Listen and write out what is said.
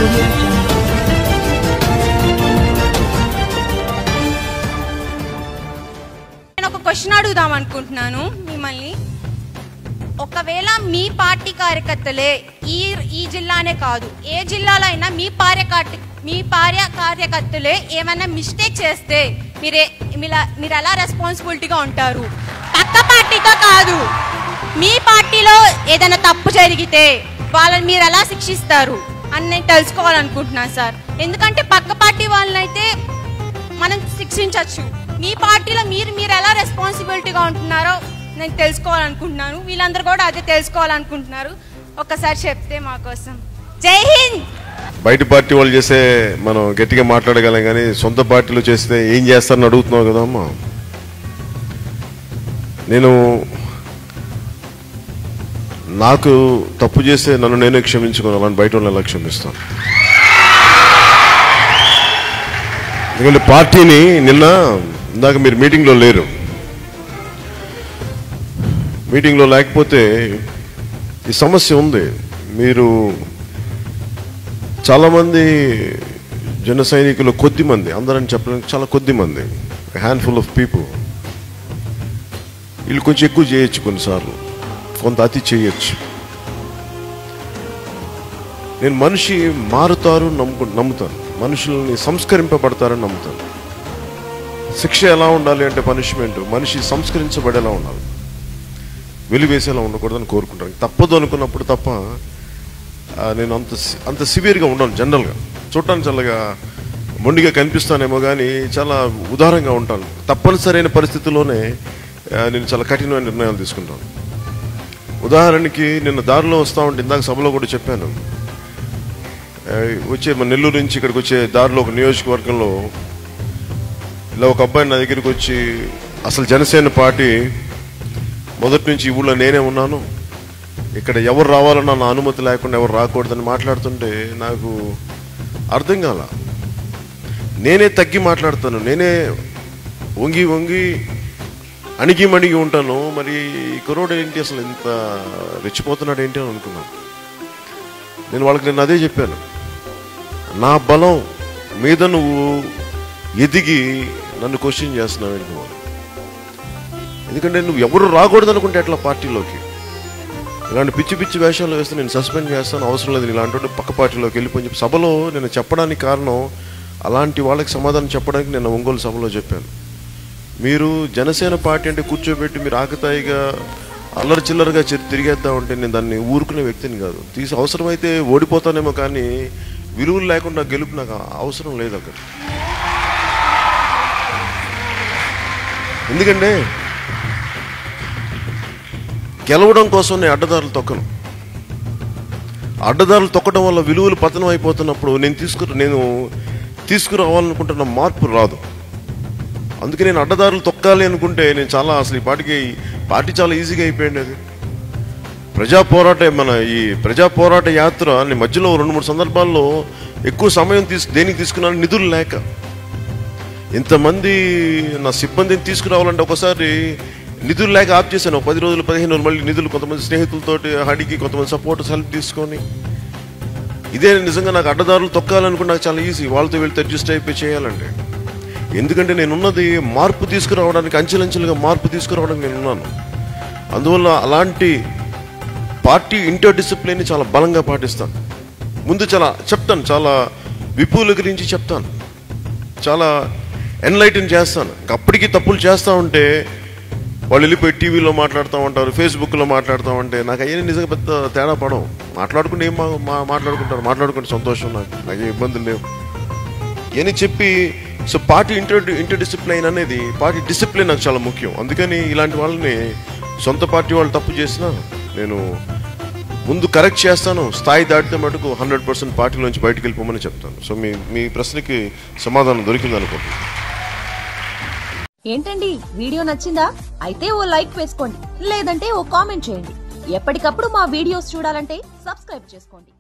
audio jungle. నేను ఒక question అడుగుదాం అనుకుంటున్నాను మిమ్మల్ని ఒకవేళ మీ పార్టీ కార్యకర్తలే ఈ ఈ జిల్లానే కాదు ఏ జిల్లాలో అయినా మీ పార్య కార్య- మీ పార్య కార్యకర్తలే ఏమైనా మిస్టేక్ చేస్తే మీరే మీలా- మీరు ఎలా రెస్పాన్సిబిలిటీగా ఉంటారు పక్క పార్టీతో కాదు మీ పార్టీలో ఏదైనా తప్పు జరిగితే వాళ్ళని మీరు ఎలా శిక్షిస్తారు అని నేను తెలుసుకోవాలనుకుంటున్నాను సార్ ఎందుకంటే పక్క పార్టీ వాళ్ళనైతే మనం శిక్షించవచ్చు మీ పార్టీలో మీరు మీరు ఎలా రెస్పాన్సిబిలిటీగా ఉంటున్నారో నేను తెలుసుకోవాలనుకుంటున్నాను వీళ్ళందరూ కూడా అదే తెలుసుకోవాలనుకుంటున్నారు ఒక్కసారి చెప్తే మా కోసం జై హింద్ బయట పార్టీ వాళ్ళు చేస్తే మనం గట్టిగా మాట్లాడగలం కానీ సొంత పార్టీలో చేస్తే ఏం చేస్తారని అడుగుతున్నావు కదా అమ్మా నేను నాకు తప్పు చేస్తే నన్ను నేనే క్షమించుకోను అలాంటి బయట వాళ్ళని ఎలా క్షమిస్తాను ఎందుకంటే పార్టీని నిన్న ఇందాక మీరు మీటింగ్లో లేరు మీటింగ్లో లేకపోతే ఈ సమస్య ఉంది మీరు చాలామంది జన సైనికులు కొద్ది మంది అందరని చెప్పడానికి చాలా కొద్ది మంది హ్యాండ్ఫుల్ ఆఫ్ పీపుల్ వీళ్ళు కొంచెం ఎక్కువ చేయొచ్చు కొన్నిసార్లు కొంత అతి చేయొచ్చు నేను మనిషి మారుతారు నమ్ము నమ్ముతాను మనుషుల్ని సంస్కరింపబడతారని నమ్ముతాను శిక్ష ఎలా ఉండాలి అంటే పనిష్మెంట్ మనిషి సంస్కరించబడేలా ఉండాలి వెలివేసేలా ఉండకూడదని కోరుకుంటాను తప్పదు అనుకున్నప్పుడు తప్ప ఆ, నేను అంత సి- అంత సివియర్గా ఉండను జనరల్గా చూడటానికి చల్లగా మొండిగా కనిపిస్తానేమో కానీ చాలా ఉదారంగా ఉంటాను తప్పనిసరైన పరిస్థితుల్లోనే ఆ, నేను చాలా కఠినమైన నిర్ణయాలు తీసుకుంటాను ఉదాహరణకి నిన్న దారిలో వస్తా ఉంటే ఇందాక సభలో కూడా చెప్పాను ఆ, వచ్చే మన నెల్లూరు నుంచి ఇక్కడికి వచ్చే దారిలో ఒక నియోజకవర్గంలో ఇలా ఒక అబ్బాయి నా దగ్గరికి వచ్చి అసలు జనసేన పార్టీ మొదటి నుంచి ఈ ఊళ్ళో నేనే ఉన్నాను ఇక్కడ ఎవరు రావాలన్నా నా అనుమతి లేకుండా ఎవరు రాకూడదని మాట్లాడుతుంటే నాకు అర్థం కాల నేనే తగ్గి మాట్లాడతాను నేనే వంగి వంగి అణిగి మణిగి ఉంటాను మరి ఈ కుర్రోడు ఏంటి అసలు ఇంత రెచ్చిపోతున్నాడు ఏంటి అని అనుకున్నాను నేను వాళ్ళకి నేను అదే చెప్పాను నా బలం మీద నువ్వు ఎదిగి నన్ను క్వశ్చన్ చేస్తున్నావు ఏంటి నువ్వు? ఎందుకంటే నువ్వు ఎవరు రాకూడదు అనుకుంటే ఎట్లా పార్టీలోకి ఇలాంటి పిచ్చి పిచ్చి వేషాలు వేస్తే నేను సస్పెండ్ చేస్తాను అవసరం లేదు ఇలాంటి వాడు పక్క పార్టీలోకి వెళ్ళిపోయి చెప్పి సభలో నేను చెప్పడానికి కారణం అలాంటి వాళ్ళకి సమాధానం చెప్పడానికి నేను ఒంగోలు సభలో చెప్పాను మీరు జనసేన పార్టీ అంటే కూర్చోబెట్టి మీరు ఆకతాయిగా అల్లరి చిల్లరగా చి- తిరిగేద్దాం అంటే నేను దాన్ని ఊరుకునే వ్యక్తిని కాదు తీసి అవసరమైతే ఓడిపోతానేమో కానీ విలువలు లేకుండా గెలుపు నాకు అవసరం లేదు అక్కడ ఎందుకంటే గెలవడం కోసం నేను అడ్డదారులు తొక్కను అడ్డదారులు తొక్కడం వల్ల విలువలు పతనం అయిపోతున్నప్పుడు నేను తీసుకు నేను తీసుకురావాలనుకుంటున్న మార్పు రాదు అందుకే నేను అడ్డదారులు తొక్కాలి అనుకుంటే నేను చాలా అసలు ఈ పార్టీకి పార్టీ చాలా ఈజీగా అయిపోయింది అది ప్రజా పోరాట మన ఈ ప్రజా పోరాట యాత్ర నేను మధ్యలో రెండు మూడు సందర్భాల్లో ఎక్కువ సమయం తీసు దేనికి తీసుకున్నాను నిధులు లేక ఇంతమంది నా సిబ్బందిని తీసుకురావాలంటే ఒకసారి నిధులు లేక ఆప్ చేశాను ఒక పది రోజులు పదిహేను రోజులు మళ్ళీ నిధులు కొంతమంది స్నేహితులతోటి అడిగి కొంతమంది సపోర్ట్ హెల్ప్ తీసుకొని ఇదే నిజంగా నాకు అడ్డదారులు తొక్కాలనుకుంటే నాకు చాలా ఈజీ వాళ్ళతో వెళ్తే అడ్జస్ట్ అయిపోయి చేయాలంటే ఎందుకంటే నేనున్నది మార్పు తీసుకురావడానికి అంచెలంచెలుగా మార్పు తీసుకురావడానికి నేను ఉన్నాను అందువల్ల అలాంటి పార్టీ ఇంటర్ డిసిప్లిన్ చాలా బలంగా పాటిస్తాను ముందు చాలా చెప్తాను చాలా విపుల గురించి చెప్తాను చాలా ఎన్లైటన్ చేస్తాను ఇంక అప్పటికి తప్పులు చేస్తూ ఉంటే వాళ్ళు వెళ్ళిపోయి టీవీలో మాట్లాడుతూ ఉంటారు ఫేస్బుక్లో మాట్లాడుతూ ఉంటే నాకు అయ్యే నిజంగా పెద్ద తేడా పడవు మాట్లాడుకుంటే ఏం మా- మా- మాట్లాడుకుంటారు మాట్లాడుకుంటే సంతోషం నాకు నాకు ఏ ఇబ్బందులు లేవు అని చెప్పి so party inter inter discipline అనేది పార్టీ డిసిప్లిన్ నాకు చాలా ముఖ్యం అందుకని ఇలాంటి వాళ్ళని సొంత పార్టీ వాళ్ళు తప్పు చేసినా నేను ముందు కరెక్ట్ చేస్తాను స్థాయి దాటితే మటుకు హండ్రెడ్ పర్సెంట్ పార్టీలోంచి బయటకు వెళ్ళిపోమని చెప్తాను సో మీ మీ ప్రశ్నకి సమాధానం దొరికింది అనుకుంటున్నాను ఏంటండి వీడియో నచ్చిందా అయితే ఓ లైక్ వేసుకోండి లేదంటే ఓ కామెంట్ చేయండి ఎప్పటికప్పుడు మా వీడియోస్ చూడాలంటే సబ్స్క్రైబ్ చేసుకోండి